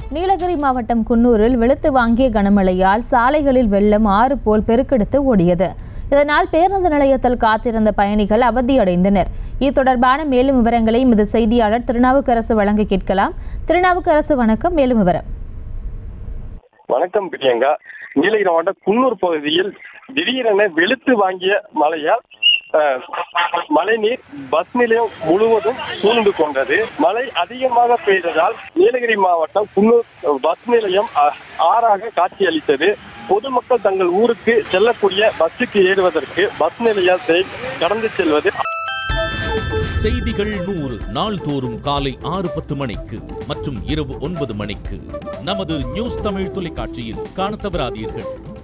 நீலகிரி மாவட்டம் குன்னூரில் வெளுத்து வாங்கிய கனமழையால் சாலைகளில் வெள்ளம் ஆறு போல் பெருக்கெடுத்து ஓடியது இதனால் பேருந்து நிலையத்தில் காத்திருந்த பயணிகள் அவதியடைந்தனர் இது தொடர்பான மேலும் விவரங்களை எமது செய்தியாளர் திருநாவுக்கரசு வழங்க கேட்கலாம் திருநாவுக்கரசு வணக்கம் மேலும் விவரம் வணக்கம் பிரியங்கா நீலகிரி மாவட்டம் குன்னூர் பகுதியில் திடீரென வெளுத்து வாங்கிய மழையால் அஹ், மழைநீர் பஸ் நிலையம் முழுவதும் சூழ்ந்து கொண்டது மழை அதிகமாக பெய்ததால் நீலகிரி மாவட்டம் குன்னூர் பஸ் நிலையம் அஹ், ஆறாக காட்சியளித்தது பொதுமக்கள் தங்கள் ஊருக்கு செல்லக்கூடிய பஸ்ஸுக்கு ஏறுவதற்கு பஸ் நிலையத்தை கடந்து செல்வது செய்திகள் நூறு நாள்தோறும் காலை ஆறு பத்து மணிக்கு மற்றும் இரவு ஒன்பது மணிக்கு நமது நியூஸ் தமிழ் தொலைக்காட்சியில் காணத் தவறாதீர்கள்